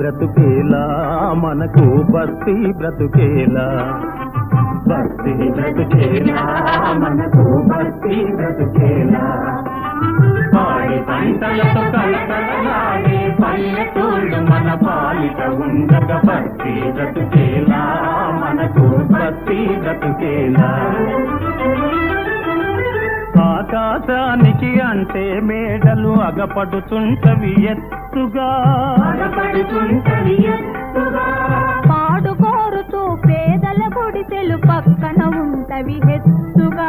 బ్రతుకేలా మనకు బస్తీ బ్రతుకేలా బస్తీ బ్రతుకేలా మనకు బస్తీ బ్రతుకేలా పాడి పంటలతో కలకలలాడే పల్లెటూళ్ళు మన పాలిట ఉండగ బస్తీ బ్రతుకేలా మనకు బస్తీ బ్రతుకేలా ఆకాశానికి అంటే మేడలు అగపడుచుంటవి ఎత్తుగా పాడుకోరుతూ పేదల గుడిసెలు పక్కన ఉంటవి హెచ్చుగా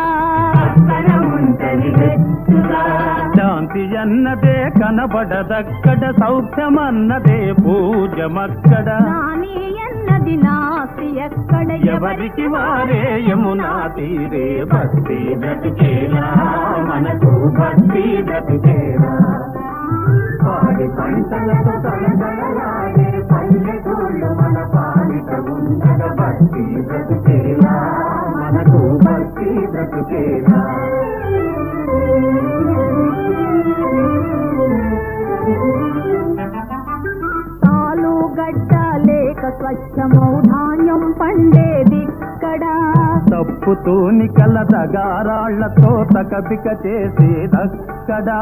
శాంతి అన్నదే కనబడదక్కడ సౌఖ్యమన్నదే పూజమక్కడ నాని అన్నది నాస్తి ఎక్కడ ఎవరికి వారే యమునా తీరే భక్తి బ్రతుకేలా మనకు భక్తి బ్రతుకేలా పాడి పంటలతో కలకలలాడే పల్లెటూళ్ళు మన పాలిట ఉండగ భక్తి బ్రతుకేలా మనకు భక్తి బ్రతుకేలా తాలు గడ్డ లేక స్వచ్ఛమౌ ధాన్యం పండేదిక్కడ తప్పుతూని కల దగారాళ్లతో తకబిక చేసేదక్కడా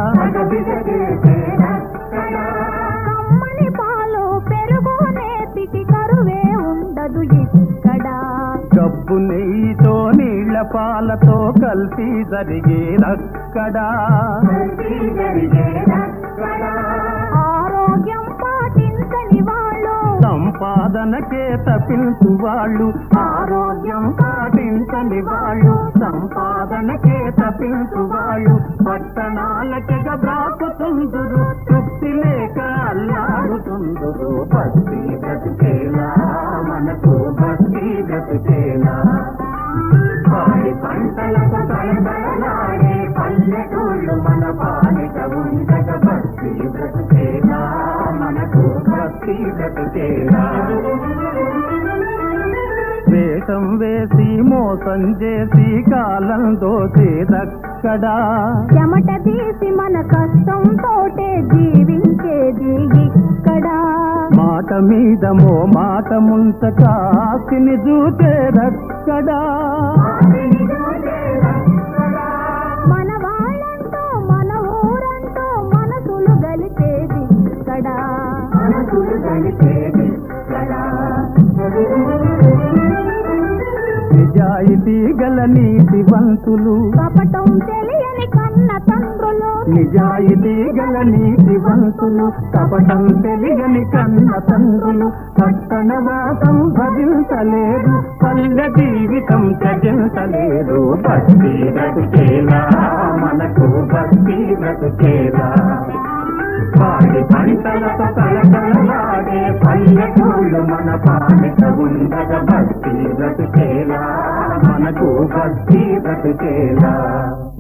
కమ్మని పాలు పెరుగు నేతికి కరువే ఉండదు ఇక్కడ డబ్బు నెయ్యితో నీళ్ల పాలతో కలిసి జరిగేదక్కడా ఆరోగ్యం పాటించని వాళ్ళు సంపాదనకే తప్పించు వాళ్ళు ఆరోగ్యం పాటించని వాళ్ళు సంపాదనకే తప్పించు వాళ్ళు పట్టణాలకెగ బ్రాకుతుందురు తృప్తి లేక అల్లాడుతుందురు బస్తీ బ్రతికేలా మనకు బస్తీ బ్రతికేలా పాడి పంటలకు కలకలలాడే పల్లెటూళ్ళు మన పాలిట ఉండగ బస్తీ బ్రతికేలా మనకు బస్తీ బ్రతికేలా వేషం వేసి మోసం చేసి కాలం దోసేదక్కడా చెమట తీసి మన కష్టం తోటే జీవించేది ఇక్కడ మాట మీద మో మాట ముంచక ఆస్తిని చూసేదక్కడా మన వాళ్ళంటూ మన ఊరంటూ మనసులు గలిపేది ఇక్కడ నిజాయితీ గల నీతివంతులు కపటం తెలియని కన్న తండ్రులు నిజాయితీ గల నీతివంతులు కపటం తెలియని కన్న తండ్రులు పట్టణ వాసం భజించలేరు పల్లె జీవితం త్యజించలేరు భక్తి బ్రతుకేలా మనకు భక్తి బ్రతుకేలా పాడి పంటలతో కలకలలాడే పల్లెటూళ్ళు మన పాలిట ఉండగ భక్తి బ్రతుకేలా మనకు భక్తి బ్రతుకేలా